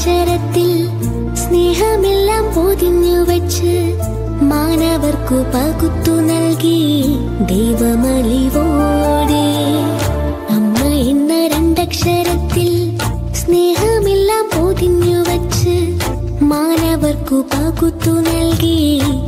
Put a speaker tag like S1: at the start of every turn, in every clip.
S1: രണ്ടക്ഷരത്തിൽ സ്നേഹമെല്ലാം പൊതിഞ്ഞു വച്ച് മാനവർക്കു പകുത്തു നൽകി ദൈവമലിവോടെ അമ്മ എന്ന രണ്ടക്ഷരത്തിൽ സ്നേഹമെല്ലാം പൊതിഞ്ഞു വച്ച് മാനവർക്കു പകുത്തു നൽകി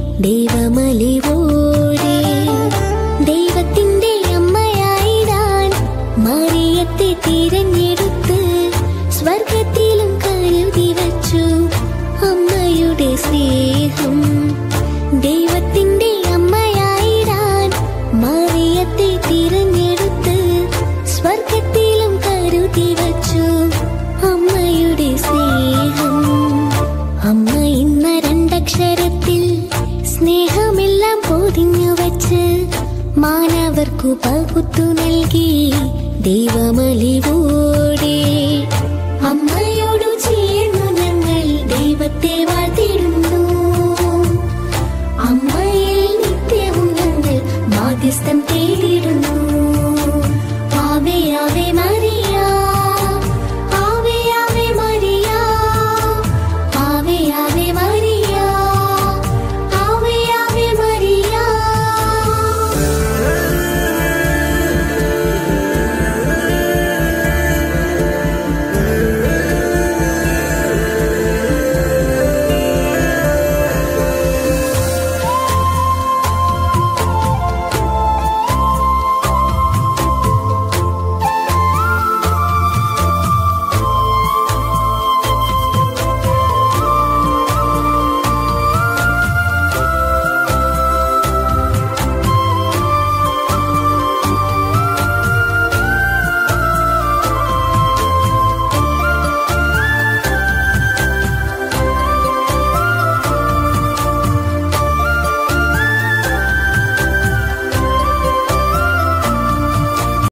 S1: ദൈവമലിവോടെ ദൈവത്തിന്റെ അമ്മയായിടാൻ മറിയത്തെ തിരഞ്ഞെടുത്ത് സ്വർഗത്തിലും കരുതി വച്ചു അമ്മയുടെ സ്നേഹം ദൈവത്തിന്റെ അമ്മയായിടാൻ മറിയത്തെ തിരഞ്ഞെടുത്ത് സ്വർഗത്തിലും കരുതി വച്ചു അമ്മയുടെ സ്നേഹം അമ്മ ഇന്ന രണ്ടക്ഷരത്തിൽ സ്നേഹമെല്ലാം പൊതിഞ്ഞു വച്ച് മാനവർക്കു പകുത്തു നൽകി ദൈവമലിവോടെ അമ്മ